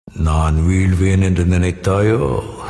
நான் வீழ்வேன் என்று நினைத்தாயோ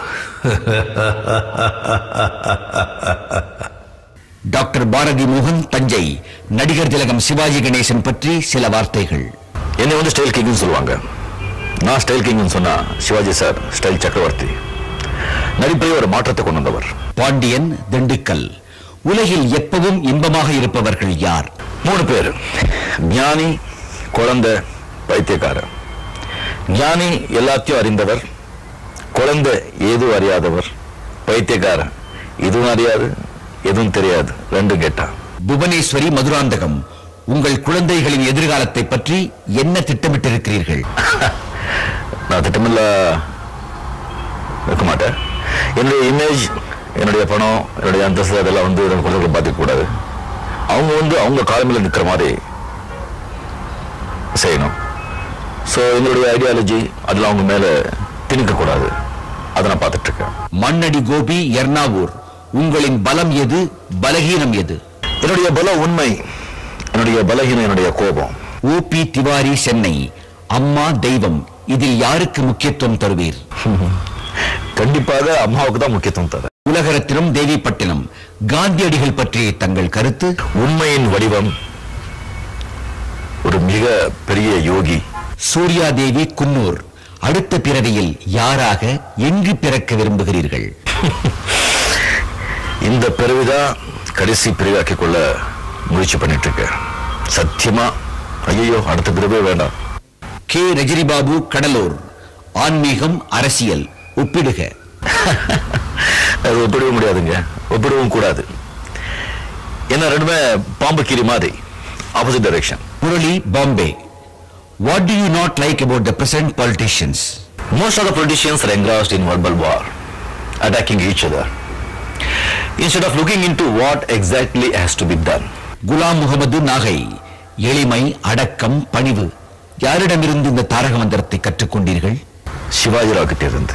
டாக்டர் பாரதி மோகன் தஞ்சை நடிகர் திலகம் சிவாஜி கணேசன் பற்றி சில வார்த்தைகள் என்னை வந்து ஸ்டைல் கிங்னு சொல்லுவாங்க நான் ஸ்டைல் கிங்னு சொன்னா சிவாஜி சார் ஸ்டைல் சக்கரவர்த்தி நடிப்பிலே ஒரு மாற்றத்தை கொண்டு வந்தவர் பாண்டியன் திண்டுக்கல் உலகில் எப்பவும் இன்பமாக இருப்பவர்கள் யார் மூணு பேர் ஞானி குழந்தை பைத்தியக்காரர் ஞானி எல்லாத்தையும் அறிந்தவர் குழந்தை ஏதும் அறியாதவர் பைத்தியக்காரன் இதுவும் அறியாது எதுவும் தெரியாது ரெண்டும் கேட்டா புவனேஸ்வரி மதுராந்தகம் உங்கள் குழந்தைகளின் எதிர்காலத்தை பற்றி என்ன திட்டமிட்டிருக்கிறீர்கள் நான் திட்டமில்ல இருக்க மாட்டேன் என்னுடைய இமேஜ் என்னுடைய பணம் என்னுடைய அந்தஸ்து அதெல்லாம் வந்து நம்ம குழந்தைகளை பாதிக்க கூடாது அவங்க வந்து அவங்க காலமில் நிற்கிற மாதிரி செய்யணும் ஸோ எங்களுடைய ஐடியாலஜி அதெல்லாம் அவங்க மேல திணிக்க கூடாது அதை நான் பார்த்துட்டு இருக்கேன் மண்ணடி கோபி எர்ணாவூர் உங்களின் பலம் எது பலகீனம் எது என்னுடைய பலம் உண்மை என்னுடைய பலகீனம் என்னுடைய கோபம் ஓபி திவாரி சென்னை அம்மா தெய்வம் இதில் யாருக்கு முக்கியத்துவம் தருவீர் கண்டிப்பாக அம்மாவுக்கு தான் முக்கியத்துவம் தரேன் உலகரத்தினம் தேவிப்பட்டினம் காந்தியடிகள் பற்றிய தங்கள் கருத்து உண்மையின் வடிவம் ஒரு மிக பெரிய யோகி சூர்யா தேவி குன்னூர் அடுத்த பிறவியில் யாராக எங்கு பிறக்க விரும்புகிறீர்கள் இந்த பிறவிதான் கடைசி பிரிவாக்கிக் கொள்ள முயற்சி பண்ணிட்டு இருக்கேன் சத்தியமா ஐயோ அடுத்த பிறவே வேண்டாம் கே ரஜினிபாபு கடலூர் ஆன்மீகம் அரசியல் ஒப்பிடுக அது ஒப்பிடவும் முடியாதுங்க ஒப்பிடவும் கூடாது என்ன ரெண்டுமே பாம்பு கீரி மாதிரி opposite direction Murali Bombay what do you not like about the present politicians Most of the politicians are engrossed in verbal war, attacking each other. Instead of looking into what exactly has to be done, Ghulam Mohammed Nagai எளிமை அடக்கம் பணிவு யாரிடமிருந்து இந்த தாரக மந்திரத்தை கற்றுக்கொண்டீர்கள் சிவாஜி ராவ் கிட்ட இருந்து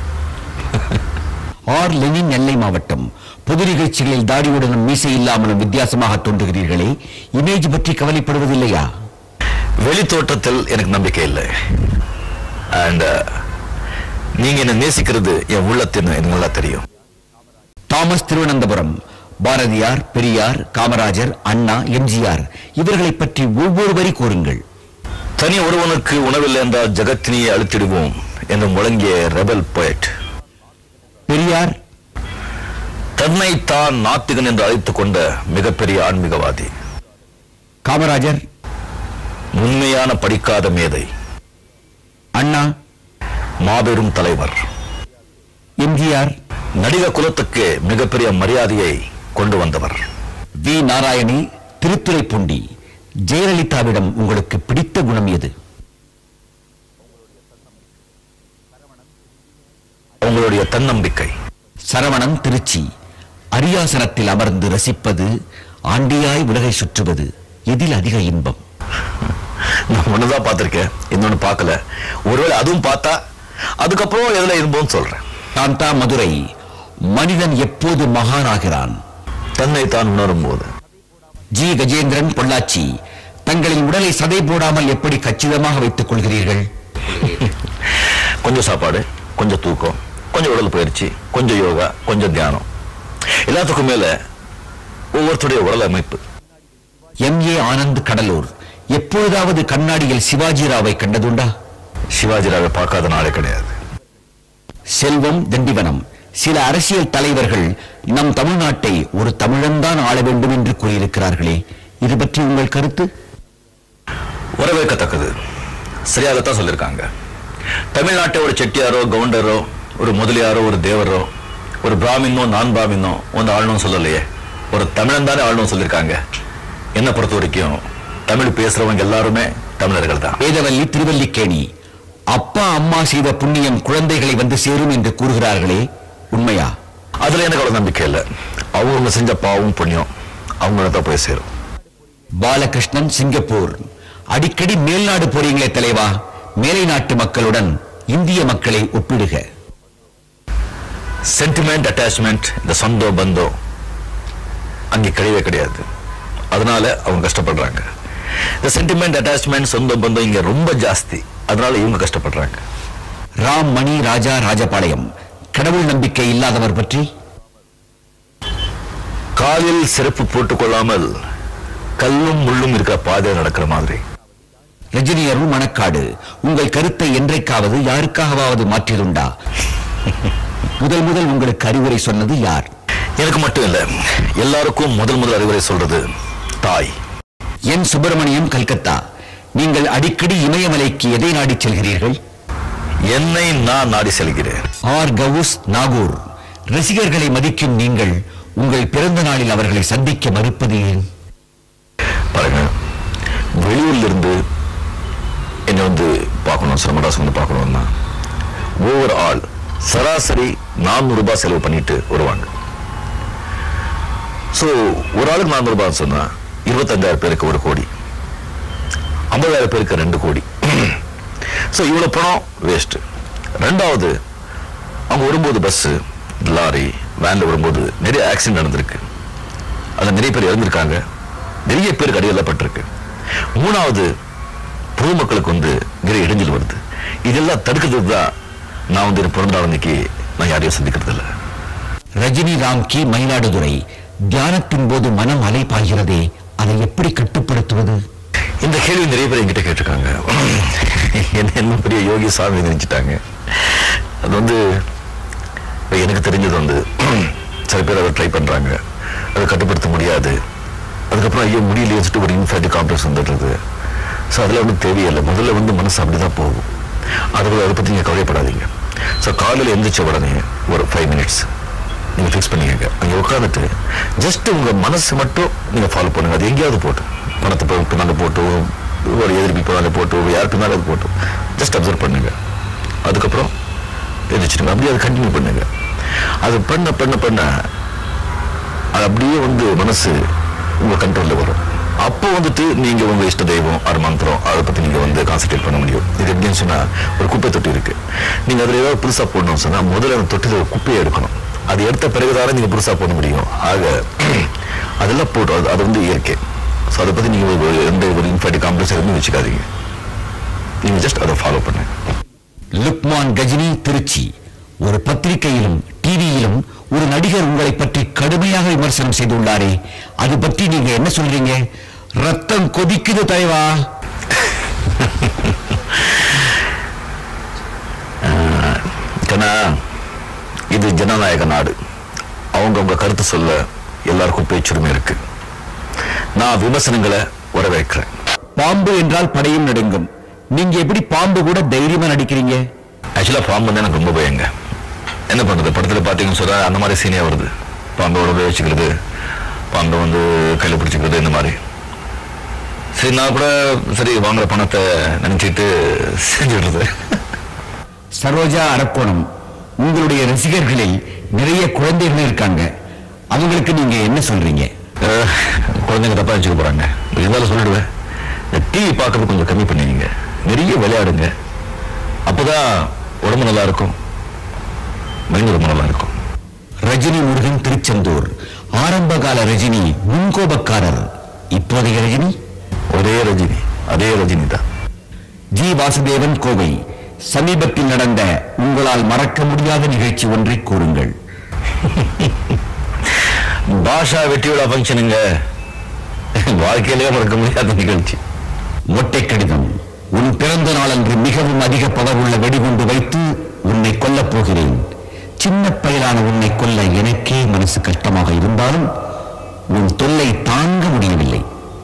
ஆர் லெனின் நெல்லை மாவட்டம் பொது நிகழ்ச்சிகளில் தாடியுடனும் மீசை இல்லாமலும் வித்தியாசமாக தோன்றுகிறீர்களே இமேஜ் பற்றி கவலைப்படுவதில்லையா வெளி தோற்றத்தில் எனக்கு நம்பிக்கை இல்லை அண்ட் நீங்க என்ன நேசிக்கிறது என் உள்ளத்தின்னு எனக்கு நல்லா தெரியும் தாமஸ் திருவனந்தபுரம் பாரதியார் பெரியார் காமராஜர் அண்ணா எம்ஜிஆர் இவர்களை பற்றி ஒவ்வொரு வரி கூறுங்கள் தனி ஒருவனுக்கு உணவில்லை என்றால் ஜகத்தினியை அழுத்திடுவோம் என்று முழங்கிய ரெபல் poet பெரியார் தன்னை தான் நாத்திகன் என்று அழைத்துக் கொண்ட மிகப்பெரிய ஆன்மீகவாதி காமராஜர் உண்மையான படிக்காத மேதை அண்ணா மாபெரும் தலைவர் எம்ஜிஆர் நடிக குலத்துக்கு மிகப்பெரிய மரியாதையை கொண்டு வந்தவர் வி நாராயணி திருத்துறைப்பூண்டி ஜெயலலிதாவிடம் உங்களுக்கு பிடித்த குணம் எது அவங்களுடைய தன்னம்பிக்கை சரவணன் திருச்சி அரியாசனத்தில் அமர்ந்து ரசிப்பது ஆண்டியாய் உலகை சுற்றுவது எதில் அதிக இன்பம் நான் ஒண்ணுதான் பார்த்திருக்கேன் இன்னொன்னு பார்க்கல ஒருவேளை அதுவும் பார்த்தா அதுக்கப்புறம் எதுல இருப்போம்னு சொல்றேன் காந்தா மதுரை மனிதன் எப்போது மகானாகிறான் தன்னை தான் உணரும் போது ஜி கஜேந்திரன் பொள்ளாச்சி தங்களின் உடலை சதை போடாமல் எப்படி கச்சிதமாக வைத்துக் கொள்கிறீர்கள் கொஞ்சம் சாப்பாடு கொஞ்சம் தூக்கம் கொஞ்சம் உடல் பயிற்சி கொஞ்சம் யோகா கொஞ்சம் தியானம் எல்லாத்துக்கும் மேல ஒவ்வொருத்தருடைய உடல் அமைப்பு எம் ஏ ஆனந்த் கடலூர் எப்பொழுதாவது கண்ணாடியில் சிவாஜி ராவை கண்டதுண்டா சிவாஜி ராவை பார்க்காத நாளே கிடையாது செல்வம் திண்டிவனம் சில அரசியல் தலைவர்கள் நம் தமிழ்நாட்டை ஒரு தமிழன்தான் ஆள வேண்டும் என்று கூறியிருக்கிறார்களே இது பற்றி உங்கள் கருத்து வரவேற்கத்தக்கது சரியாகத்தான் சொல்லியிருக்காங்க தமிழ்நாட்டை ஒரு செட்டியாரோ கவுண்டரோ ஒரு முதலியாரோ ஒரு தேவரோ ஒரு பிராமினோ நான் பிராமினோ வந்து ஆளணும் சொல்லலையே ஒரு தமிழன் தானே ஆளணும் சொல்லியிருக்காங்க என்னை பொறுத்த வரைக்கும் தமிழ் பேசுறவங்க எல்லாருமே தமிழர்கள் தான் வேதவல்லி திருவல்லிக்கேணி அப்பா அம்மா செய்த புண்ணியம் குழந்தைகளை வந்து சேரும் என்று கூறுகிறார்களே உண்மையா அதுல எனக்கு அவ்வளவு நம்பிக்கை இல்லை அவங்க செஞ்ச பாவம் புண்ணியம் அவங்கள தான் போய் சேரும் பாலகிருஷ்ணன் சிங்கப்பூர் அடிக்கடி மேல்நாடு போறீங்களே தலைவா மேலை நாட்டு மக்களுடன் இந்திய மக்களை ஒப்பிடுக சென்டிமெண்ட் அட்டாச்மெண்ட் இந்த சொந்தோ பந்தோ அங்கே கிடையவே கிடையாது அதனால அவங்க கஷ்டப்படுறாங்க இந்த சென்டிமெண்ட் அட்டாச்மெண்ட் சொந்த பந்தம் இங்க ரொம்ப ஜாஸ்தி அதனால இவங்க கஷ்டப்படுறாங்க ராம் மணி ராஜா ராஜபாளையம் கடவுள் நம்பிக்கை இல்லாதவர் பற்றி காலில் செருப்பு போட்டுக் கொள்ளாமல் கல்லும் முள்ளும் இருக்கிற பாதையில் நடக்கிற மாதிரி ரஜினி அருள் மணக்காடு உங்கள் கருத்தை என்றைக்காவது யாருக்காகவாவது மாற்றியதுண்டா முதல் முதல் உங்களுக்கு அறிவுரை சொன்னது யார் எனக்கு மட்டும் இல்ல எல்லாருக்கும் முதல் முதல் அறிவுரை சொல்றது தாய் என் சுப்பிரமணியம் கல்கத்தா நீங்கள் அடிக்கடி இமயமலைக்கு எதை நாடிச் செல்கிறீர்கள் என்னை நான் நாடி செல்கிறேன் ஆர் கவுஸ் நாகூர் ரசிகர்களை மதிக்கும் நீங்கள் உங்கள் பிறந்த நாளில் அவர்களை சந்திக்க மறுப்பது ஏன் பாருங்க வெளியூர்ல இருந்து என்னை வந்து பார்க்கணும் சிரமதாஸ் வந்து பார்க்கணும்னா ஒவ்வொரு ஆள் சராசரி நானூறு ரூபாய் செலவு பண்ணிட்டு வருவாங்க ஸோ ஒரு ஆளுக்கு நானூறு ரூபாய் சொன்னா இருபத்தஞ்சாயிரம் பேருக்கு ஒரு கோடி ஐம்பதாயிரம் பேருக்கு ரெண்டு கோடி ஸோ இவ்வளோ பணம் வேஸ்ட் ரெண்டாவது அவங்க வரும்போது பஸ்ஸு லாரி வேனில் வரும்போது நிறைய ஆக்சிடென்ட் நடந்திருக்கு அதில் நிறைய பேர் இறந்திருக்காங்க நிறைய பேருக்கு அடியெல்லப்பட்டிருக்கு மூணாவது பொதுமக்களுக்கு வந்து நிறைய இடைஞ்சல் வருது இதெல்லாம் தடுக்கிறதுக்கு தான் நான் வந்து என் பிறந்த நாள் அன்னைக்கு நான் யாரையும் சந்திக்கிறது இல்லை ரஜினி ராம்கி மயிலாடுதுறை தியானத்தின் போது மனம் அலைப்பாய்கிறதே அதை எப்படி கட்டுப்படுத்துவது இந்த கேள்வி நிறைய பேர் என்கிட்ட கேட்டிருக்காங்க என்ன என்ன பெரிய யோகி சாமி நினைச்சிட்டாங்க அது வந்து இப்ப எனக்கு தெரிஞ்சது வந்து சில பேர் அதை ட்ரை பண்றாங்க அதை கட்டுப்படுத்த முடியாது அதுக்கப்புறம் ஐயோ முடியலையே வச்சுட்டு ஒரு இன்ஃபேக்ட் காம்ப்ளெக்ஸ் வந்துடுறது ஸோ அதில் வந்து தேவையில்லை முதல்ல வந்து மனசு அப்படிதான் போகும் அது அதை பற்றி நீங்கள் கவலைப்படாதீங்க ஸோ காலையில் எந்திரிச்ச உடனே ஒரு ஃபைவ் மினிட்ஸ் நீங்கள் ஃபிக்ஸ் பண்ணிக்கங்க அங்கே உட்காந்துட்டு ஜஸ்ட் உங்கள் மனசு மட்டும் நீங்கள் ஃபாலோ பண்ணுங்க அது எங்கேயாவது போட்டு பணத்தை பி- பின்னால போட்டு ஒரு எதிர்ப்பு பின்னால போட்டு யார் பின்னால அது போட்டு ஜஸ்ட் அப்சர்வ் பண்ணுங்க அதுக்கப்புறம் எந்திரிச்சிடுங்க அப்படியே அதை கண்டினியூ பண்ணுங்க அது பண்ண பண்ண பண்ண அது அப்படியே வந்து மனசு உங்க கண்ட்ரோல்ல வரும் அப்போ வந்துட்டு நீங்க உங்க இஷ்ட தெய்வம் அது மந்திரம் அதை பத்தி நீங்க வந்து கான்சென்ட்ரேட் பண்ண முடியும் இது எப்படின்னு சொன்னா ஒரு குப்பை தொட்டி இருக்கு நீங்க அதுல ஏதாவது புதுசா போடணும்னு சொன்னா முதல்ல அந்த தொட்டில ஒரு குப்பையை எடுக்கணும் அது எடுத்த பிறகுதானே நீங்க புதுசா போட முடியும் ஆக அதெல்லாம் போட்டு அது- அது வந்து இயற்கை ஸோ அதை பத்தி நீங்க ஒரு- எந்த ஒரு இன்ஃபேக்ட் காம்ப்ளெக்ஸ் எதுவும் வச்சுக்காதீங்க நீங்க ஜஸ்ட் அதை ஃபாலோ பண்ணுங்க லுக்மான் கஜினி திருச்சி ஒரு பத்திரிகையிலும் டிவியிலும் ஒரு நடிகர் உங்களை பற்றி கடுமையாக விமர்சனம் செய்துள்ளாரே அது பற்றி நீங்க என்ன சொல்றீங்க ரத்தம் கொதிக்குது தலைவா கண்ணா இது ஜனநாயக நாடு அவங்க அவங்க கருத்து சொல்ல எல்லாருக்கும் பேச்சுரிமை இருக்கு நான் விமர்சனங்களை வரவேற்கிறேன் பாம்பு என்றால் படையும் நடுங்கும் நீங்க எப்படி பாம்பு கூட தைரியமா நடிக்கிறீங்க ஆக்சுவலாக பாம்பு வந்து எனக்கு ரொம்ப பயங்க என்ன பண்றது படத்தில் பார்த்தீங்கன்னு சொன்னா அந்த மாதிரி சீனியா வருது பாம்பை உடம்பு வச்சுக்கிறது பாம்பை வந்து கையில் பிடிச்சிக்கிறது இந்த மாதிரி சரி நான் கூட சரி வாங்குற பணத்தை நினைச்சிட்டு செஞ்சுடுறது சரோஜா அரக்கோணம் உங்களுடைய ரசிகர்களில் நிறைய குழந்தைகள் இருக்காங்க அவங்களுக்கு நீங்க என்ன சொல்றீங்க அஹ், குழந்தைங்க தப்பா வச்சுக்க போறாங்க இருந்தாலும் சொல்லிடுவேன் இந்த டிவி பார்க்கறது கொஞ்சம் கம்மி பண்ணிடுங்க நிறைய விளையாடுங்க அப்பதான் உடம்பு நல்லா இருக்கும் மைண்ட் ரொம்ப நல்லா இருக்கும் ரஜினி முருகன் திருச்செந்தூர் ஆரம்ப கால ரஜினி முன்கோபக்காரர் இப்போதைய ரஜினி ஒரே ரஜினி அதே ரஜினி தான் ஜி வாசுதேவன் கோவை சமீபத்தில் நடந்த உங்களால் மறக்க முடியாத நிகழ்ச்சி ஒன்றை கூறுங்கள் பாஷா வெட்டி விழா ஃபங்க்ஷனுங்க வாழ்க்கையிலே மறக்க முடியாத நிகழ்ச்சி மொட்டை கடிதம் உன் பிறந்த நாளன்று மிகவும் அதிக பவர் உள்ள வெடிகுண்டு வைத்து உன்னை கொல்லப் போகிறேன் சின்ன பயலான உன்னை கொல்ல எனக்கே மனசு கஷ்டமாக இருந்தாலும் உன் தொல்லை தாங்க முடியவில்லை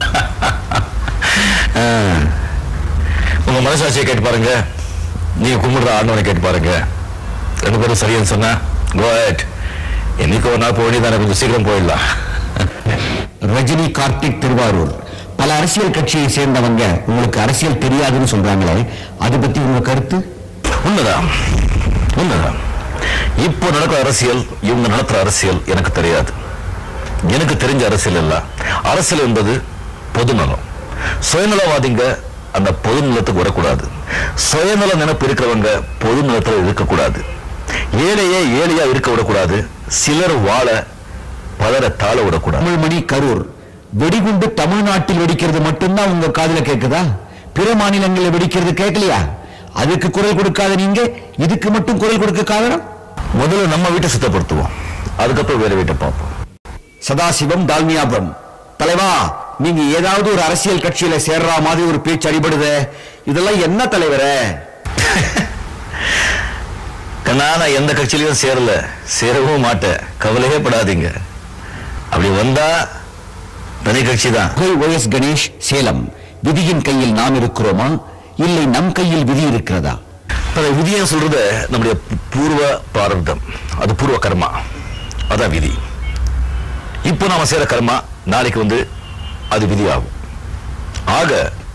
உங்க மனசாட்சியை கேட்டு பாருங்க நீங்க கும்பிடுற ஆண்டவனை கேட்டு பாருங்க ரெண்டு பேரும் சரியான்னு சொன்னா கோட் என்னைக்கு ஒரு நாள் போக வேண்டியதானே கொஞ்சம் சீக்கிரம் போயிடலாம் ரஜினி கார்த்திக் திருவாரூர் பல அரசியல் கட்சியை சேர்ந்தவங்க உங்களுக்கு அரசியல் தெரியாதுன்னு சொல்றாங்களே அது பத்தி உங்க கருத்து உண்மைதான் உண்மைதான் இப்போ நடக்கிற அரசியல் இவங்க நடத்துற அரசியல் எனக்கு தெரியாது எனக்கு தெரிஞ்ச அரசியல் இல்ல அரசியல் என்பது பொதுநலம் சுயநலவாதிங்க அந்த பொது நிலத்துக்கு வரக்கூடாது சுயநல நினைப்பு இருக்கிறவங்க பொது நிலத்துல இருக்கக்கூடாது ஏழையே ஏழையா இருக்க விடக்கூடாது சிலர் வாழ பலரை தாழ விடக்கூடாது தமிழ்மணி கரூர் வெடிகுண்டு தமிழ்நாட்டில் வெடிக்கிறது மட்டும்தான் உங்க காதுல கேக்குதா பிற மாநிலங்களில் வெடிக்கிறது கேட்கலையா அதுக்கு குரல் கொடுக்காத நீங்க இதுக்கு மட்டும் குரல் கொடுக்க காரணம் முதல்ல நம்ம வீட்டை சுத்தப்படுத்துவோம் அதுக்கப்புறம் வேற வீட்டை பார்ப்போம் சதாசிவம் டால்மியாபுரம் தலைவா நீங்க ஏதாவது ஒரு அரசியல் கட்சியில சேர்ற மாதிரி ஒரு பேச்சு அடிபடுதே இதெல்லாம் என்ன தலைவரே கண்ணா நான் எந்த கட்சியிலையும் சேரல சேரவும் மாட்டேன் கவலையே படாதீங்க அப்படி வந்தா தனி கட்சி தான் ஒய்.எஸ். கணேஷ் சேலம் விதியின் கையில் நாம் இருக்கிறோமா இல்லை நம் கையில் விதி இருக்கிறதா அந்த விதியை சொல்றது நம்முடைய பூர்வ பிராரப்தம் அது பூர்வ கர்மா அதான் விதி இப்போ நாம செய்யற கர்மா நாளைக்கு வந்து அது விதி ஆகும் ஆக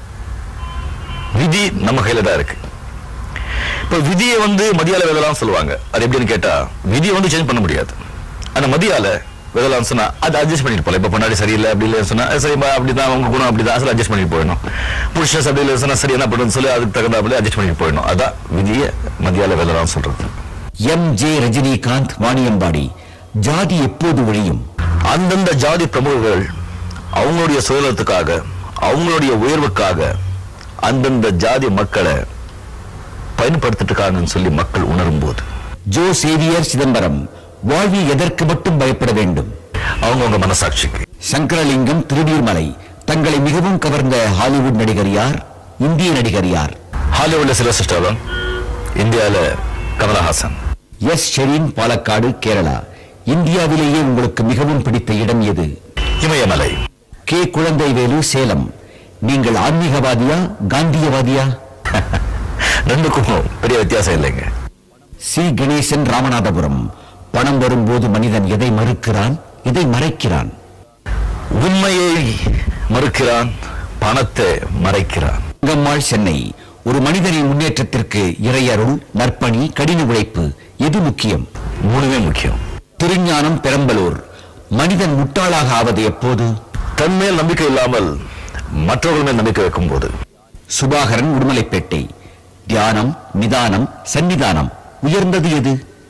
விதி நம்ம கையில தான் இருக்கு இப்ப விதியை வந்து மதியால விதலாம் சொல்லுவாங்க அது எப்படின்னு கேட்டா விதியை வந்து சேஞ்ச் பண்ண முடியாது ஆனா மதியால விதலாம் சொன்னா அது அட்ஜஸ்ட் பண்ணிட்டு போல இப்ப பொன்னாடி சரியில்லை அப்படி இல்லைன்னு சொன்னா "அஹ் சரிப்பா அப்படிதான் உங்க குணம் அப்படிதான் அசல் அட்ஜஸ்ட் பண்ணிட்டு போயிடணும் புருஷன் அப்படி இல்லை சொன்னா சரி என்ன பண்ணுன்னு சொல்லி அதுக்கு தகுந்தாப்புல அட்ஜஸ்ட் பண்ணிட்டு போயிடணும் அதான் விதியை மதியால விதலாம் சொல்றது எம் ஜே ரஜினிகாந்த் வாணியம்பாடி ஜாதி எப்போது ஒழியும் அந்தந்த ஜாதி பிரமுகர்கள் அவங்களுடைய சுதந்திரத்துக்காக அவங்களுடைய உயர்வுக்காக அந்தந்த ஜாதி மக்களை பயன்படுத்திட்டு இருக்காங்கன்னு சொல்லி மக்கள் உணரும் போது ஜோ சேவியர் சிதம்பரம் வாழ்வி எதற்கு மட்டும் பயப்பட வேண்டும் அவங்கவுங்க மனசாட்சிக்கு சங்கரலிங்கம் திருநீர்மலை தங்களை மிகவும் கவர்ந்த ஹாலிவுட் நடிகர் யார் இந்திய நடிகர் யார் ஹாலிவுட்ல சில்வஸ்டர் ஸ்டாலோன் இந்தியால கமலஹாசன் எஸ் ஷெரீன் பாலக்காடு கேரளா இந்தியாவிலேயே உங்களுக்கு மிகவும் பிடித்த இடம் எது இமயமலை கே குழந்தைவேலு சேலம் நீங்கள் ஆன்மீகவாதியா காந்தியவாதியா ரெண்டுக்கும் பெரிய வித்தியாசம் இல்லைங்க சி கணேசன் ராமநாதபுரம் பணம் வரும்போது மனிதன் எதை மறுக்கிறான் எதை மறைக்கிறான் உண்மையை மறுக்கிறான் பணத்தை மறைக்கிறான் தங்கம்மாள் சென்னை ஒரு மனிதனின் முன்னேற்றத்திற்கு இறையருள் நற்பணி கடின உழைப்பு எது முக்கியம் மூணுமே முக்கியம் திருஞானம் பெரம்பலூர் மனிதன் முட்டாளாக ஆவது எப்போது தன் மேல் நம்பிக்கை இல்லாமல் மற்றவர்கள் மேல் நம்பிக்கை வைக்கும் போது சுபாகரன் உடுமலைப்பேட்டை தியானம் நிதானம் சன்னிதானம் உயர்ந்தது எது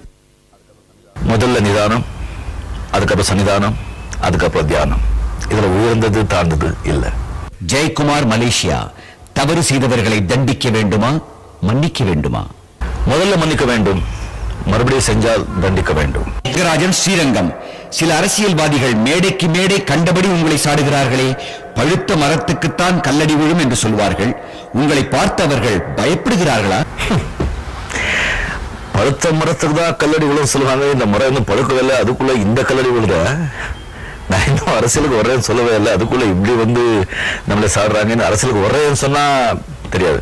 முதல்ல நிதானம் அதுக்கப்புறம் சன்னிதானம் அதுக்கப்புறம் தியானம் இதுல உயர்ந்தது தாழ்ந்தது இல்ல ஜெயக்குமார் மலேசியா தவறு செய்தவர்களை தண்டிக்க வேண்டுமா மன்னிக்க வேண்டுமா முதல்ல மன்னிக்க வேண்டும் மறுபடியும் செஞ்சால் தண்டிக்க வேண்டும் தியாகராஜன் ஸ்ரீரங்கம் சில அரசியல்வாதிகள் மேடைக்கு மேடை கண்டபடி உங்களை சாடுகிறார்களே பழுத்த மரத்துக்குத்தான் கல்லடி விழும் என்று சொல்வார்கள் உங்களை பார்த்தவர்கள் பயப்படுகிறார்களா பழுத்த மரத்துக்கு தான் கல்லடி விழும் சொல்லுவாங்க இந்த மரம் இன்னும் பழுக்கவே இல்லை அதுக்குள்ள இந்த கல்லடி விழுத நான் இன்னும் அரசியலுக்கு வர்றேன்னு சொல்லவே இல்லை அதுக்குள்ள இப்படி வந்து நம்மளை சாடுறாங்கன்னு அரசியலுக்கு வர்றேன்னு சொன்னா தெரியாது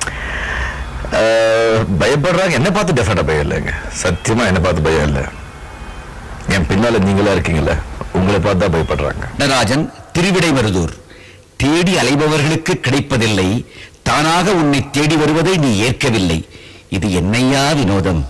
அஹ், பயப்படுறாங்க என்ன பார்த்து டெஃபினட்டா பயம் இல்லைங்க சத்தியமா என்ன பார்த்து பயம் இல்லை என் பின்னால நீங்களா இருக்கீங்கல்ல உங்களை பார்த்து தான் பயப்படுறாங்க நடராஜன் திருவிடைமருதூர் தேடி அலைபவர்களுக்கு கிடைப்பதில்லை தானாக உன்னை தேடி வருவதை நீ ஏற்கவில்லை இது என்னையா வினோதம்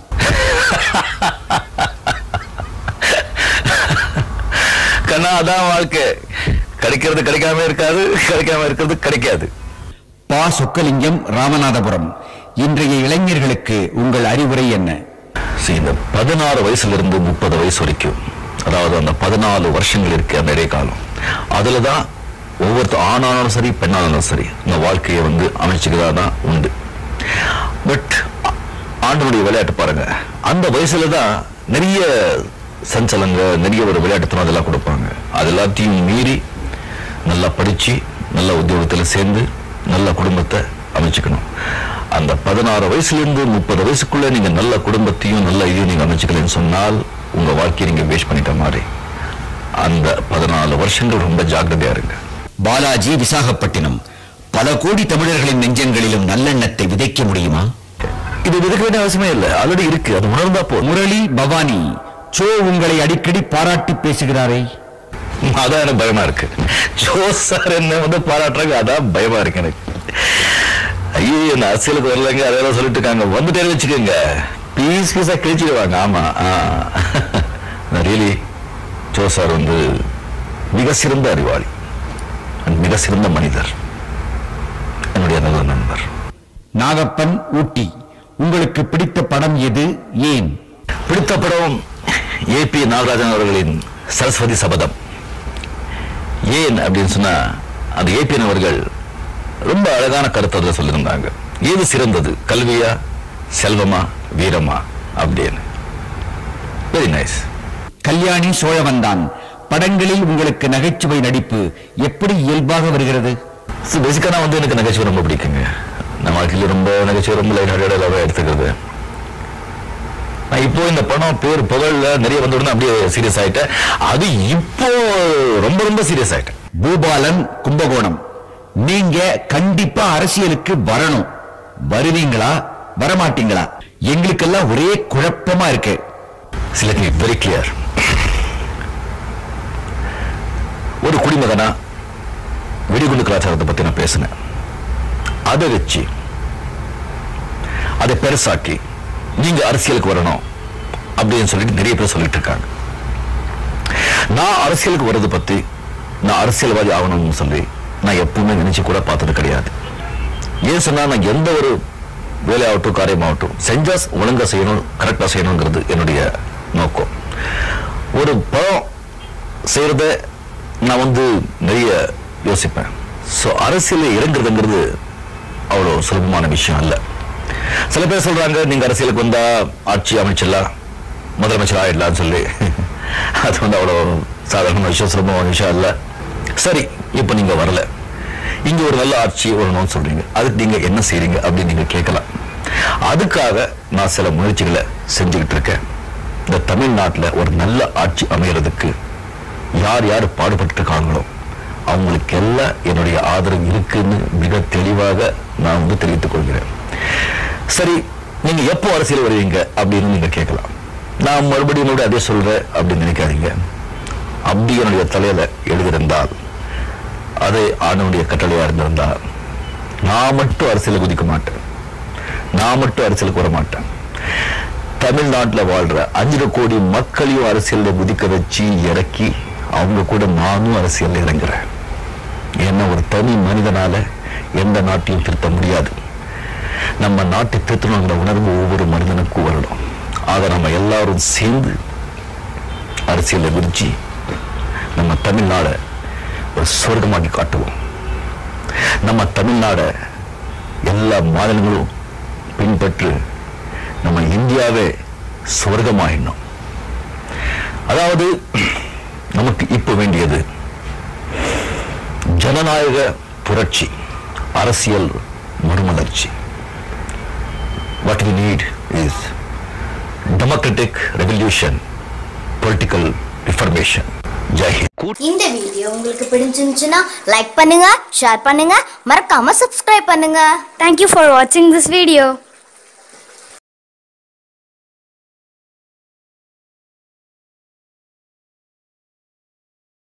கண்ணா அதான் வாழ்க்கை கிடைக்கிறது கிடைக்காம இருக்காது கிடைக்காம இருக்கிறது கிடைக்காது பா சொக்கலிங்கம் ராமநாதபுரம் இன்றைய இளைஞர்களுக்கு உங்கள் அறிவுரை என்ன See, இந்த பதினாறு வயசுல இருந்து முப்பது வயசு வரைக்கும் அதாவது அந்த பதினாலு வருஷங்கள் இருக்கு அந்த இடைக்காலம் அதுல தான் ஒவ்வொருத்த ஆணானாலும் சரி பெண்ணானாலும் சரி இந்த வாழ்க்கையை வந்து அமைச்சுக்கிறதா தான் உண்டு பட் ஆண்டனுடைய விளையாட்டு பாருங்க அந்த வயசுல தான் நிறைய சஞ்சலங்க நிறைய ஒரு விளையாட்டுத்தனம் அதெல்லாம் கொடுப்பாங்க அது எல்லாத்தையும் மீறி நல்லா படிச்சு நல்ல உத்தியோகத்துல சேர்ந்து நல்ல குடும்பத்தை அமைச்சுக்கணும் அந்த பதினாறு வயசுல இருந்து முப்பது வயசுக்குள்ள நீங்க நல்ல குடும்பத்தையும் நல்ல இதையும் நீங்க அமைச்சுக்கலன்னு சொன்னால் உங்க வாழ்க்கையை நீங்க வேஸ்ட் பண்ணிட்ட மாதிரி அந்த பதினாலு வருஷங்கள் ரொம்ப ஜாக்கிரதையா இருங்க பாலாஜி விசாகப்பட்டினம் பல கோடி தமிழர்களின் நெஞ்சங்களிலும் நல்லெண்ணத்தை விதைக்க முடியுமா இது விதிக்க வேண்டிய அவசியமே இல்லை ஆல்ரெடி இருக்கு அது உணர்ந்தா போதும் முரளி பவானி சோ உங்களை அடிக்கடி பாராட்டி பேசுகிறாரே அதான் எனக்கு பயமா இருக்கு ஜோஸ் சார் என்ன வந்து பாராட்டுறாங்க அதான் பயமா இருக்கு எனக்கு ஐயோ இந்த அரசியலுக்கு வரலங்க அதெல்லாம் சொல்லிட்டு இருக்காங்க வந்துட்டே வச்சுக்கோங்க பீஸ் பீஸா கிழிச்சிடுவாங்க ஆமா ரியலி ஜோ சார் வந்து மிக சிறந்த அறிவாளி and மிக சிறந்த மனிதர் என்னுடைய நல்ல நண்பர் நாகப்பன் ஊட்டி உங்களுக்கு பிடித்த படம் எது ஏன் பிடித்த படம் ஏபி நாகராஜன் அவர்களின் சரஸ்வதி சபதம் ஏன் அப்படின்னு சொன்னா அந்த ஏபிஎன் அவர்கள் ரொம்ப அழகான கருத்து அதில் சொல்லியிருந்தாங்க எது சிறந்தது கல்வியா செல்வமா வீரமா அப்படின்னு வெரி நைஸ் கல்யாணி சோழவந்தான் படங்களில் உங்களுக்கு நகைச்சுவை நடிப்பு எப்படி இயல்பாக வருகிறது ஸோ பேசிக்காக நான் வந்து எனக்கு நகைச்சுவை ரொம்ப பிடிக்குங்க நான் வாழ்க்கையில் ரொம்ப நகைச்சுவை ரொம்ப லைட் ஹார்டடாக எடுத்துக்கிறது நான் இப்போ இந்த படம் பேர் புகழ்ல நிறைய வந்த உடனே அப்படியே சீரியஸ் ஆயிட்டேன் அது இப்போ ரொம்ப ரொம்ப சீரியஸ் ஆயிட்டேன் பூபாலன் கும்பகோணம் நீங்க கண்டிப்பா அரசியலுக்கு வரணும் வருவீங்களா வரமாட்டீங்களா எங்களுக்கெல்லாம் ஒரே குழப்பமா இருக்கு சில வெரி கிளியர் ஒரு குடிமகனா வெடிகுண்டு கலாச்சாரத்தை பத்தி நான் பேசினேன் அதை வச்சு அதை பெருசாக்கி நீங்க அரசியலுக்கு வரணும் அப்படின்னு சொல்லிட்டு நிறைய பேர் சொல்லிட்டு இருக்காங்க நான் அரசியலுக்கு வர்றது பத்தி நான் அரசியல்வாதி ஆகணும்னு சொல்லி நான் எப்பவுமே நினைச்சு கூட பார்த்தது கிடையாது ஏன் சொன்னா நான் எந்த ஒரு வேலையாகட்டும் காரியமாகட்டும் செஞ்சா ஒழுங்கா செய்யணும் கரெக்டா செய்யணுங்கிறது என்னுடைய நோக்கம் ஒரு படம் செய்யறத நான் வந்து நிறைய யோசிப்பேன் ஸோ அரசியலில் இறங்குறதுங்கிறது அவ்வளோ சுலபமான விஷயம் அல்ல சில பேர் சொல்றாங்க நீங்க அரசியலுக்கு வந்தா ஆட்சி அமைச்சிடலாம் முதலமைச்சர் ஆயிடலாம்னு சொல்லி அது வந்து அவ்வளோ சாதாரண விஷயம் சுலபமான விஷயம் அல்ல சரி இப்போ நீங்க வரல இங்க ஒரு நல்ல ஆட்சி வரணும்னு சொல்றீங்க அதுக்கு நீங்க என்ன செய்றீங்க அப்படின்னு நீங்க கேட்கலாம் அதுக்காக நான் சில முயற்சிகளை செஞ்சுக்கிட்டு இருக்கேன் இந்த தமிழ்நாட்டில் ஒரு நல்ல ஆட்சி அமையறதுக்கு யார் யார் பாடுபட்டு இருக்காங்களோ அவங்களுக்கு எல்லாம் என்னுடைய ஆதரவு இருக்குன்னு மிக தெளிவாக நான் வந்து தெரிவித்துக் கொள்கிறேன் சரி நீங்க எப்போ அரசியல் வருவீங்க அப்படின்னு நீங்க கேட்கலாம் நான் மறுபடியும் என்னோட அதே சொல்றேன் அப்படின்னு நினைக்காதீங்க அப்படி என்னுடைய தலையில எழுதியிருந்தால் அது ஆண்டவனுடைய கட்டளையா இருந்திருந்தால் நான் மட்டும் அரசியல் குதிக்க மாட்டேன் நான் மட்டும் அரசியலுக்கு வர மாட்டேன் தமிழ்நாட்டில் வாழ்ற அஞ்சரை கோடி மக்களையும் அரசியலில் குதிக்க வச்சு இறக்கி அவங்க கூட நானும் அரசியல் இறங்குறேன் ஏன்னா ஒரு தனி மனிதனால எந்த நாட்டையும் திருத்த முடியாது நம்ம நாட்டை திருத்தணுங்கிற உணர்வு ஒவ்வொரு மனிதனுக்கும் வரணும் ஆக நம்ம எல்லாரும் சேர்ந்து அரசியலில் விரிச்சு நம்ம தமிழ்நாடை ஒரு சொர்க்கமாக்கி காட்டுவோம் நம்ம தமிழ்நாடை எல்லா மாநிலங்களும் பின்பற்று நம்ம இந்தியாவே சொர்க்கமாயிடணும் அதாவது நமக்கு இப்போ வேண்டியது ஜனநாயக புரட்சி அரசியல் மறுமலர்ச்சி what we need is democratic revolution political reformation Jai Hind இந்த வீடியோ உங்களுக்கு பிடிச்சிருந்துச்சுன்னா லைக் பண்ணுங்க ஷேர் பண்ணுங்க மறக்காம சப்ஸ்கிரைப் பண்ணுங்க Thank you for watching this video.